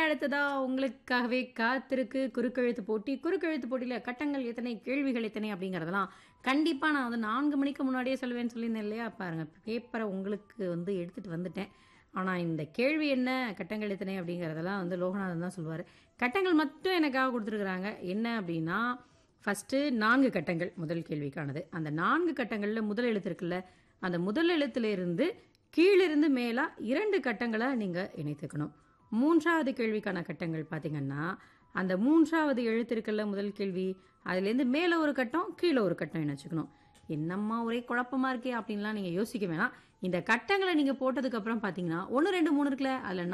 அடுத்ததா உங்களுக்காகவே காத்திருக்கு குறுக்கெழுத்து போட்டி குறுக்கெழுத்து போட்டியில கட்டங்கள் எத்தனை கேள்விகள் எத்தனை அப்படிங்கறதெல்லாம் கண்டிப்பா நான் வந்து நான்கு மணிக்கு முன்னாடியே சொல்லுவேன்னு சொல்லியிருந்தேன் இல்லையா பாருங்க பேப்பரை உங்களுக்கு வந்து எடுத்துட்டு வந்துட்டேன் ஆனா இந்த கேள்வி என்ன கட்டங்கள் எத்தனை அப்படிங்கறதெல்லாம் வந்து லோகநாதன் தான் சொல்லுவாரு கட்டங்கள் மட்டும் எனக்காக கொடுத்துருக்குறாங்க என்ன அப்படின்னா ஃபர்ஸ்ட் நான்கு கட்டங்கள் முதல் கேள்விக்கானது அந்த நான்கு கட்டங்கள்ல முதல் எழுத்து இருக்குல்ல அந்த முதல் எழுத்துல இருந்து கீழிருந்து மேலா இரண்டு கட்டங்களை நீங்க இணைத்துக்கணும் மூன்றாவது கேள்விக்கான கட்டங்கள் பாத்தீங்கன்னா அந்த மூன்றாவது எழுத்து இருக்குல்ல முதல் கேள்வி அதுலேருந்து மேல ஒரு கட்டம் கீழே ஒரு கட்டம் இணைச்சுக்கணும் என்னம்மா ஒரே குழப்பமா இருக்கே அப்படின்லாம் நீங்க யோசிக்க வேணாம் இந்த கட்டங்களை நீங்க போட்டதுக்கு அப்புறம் பாத்தீங்கன்னா ஒன்னு ரெண்டு மூணு இருக்குல்ல அதுல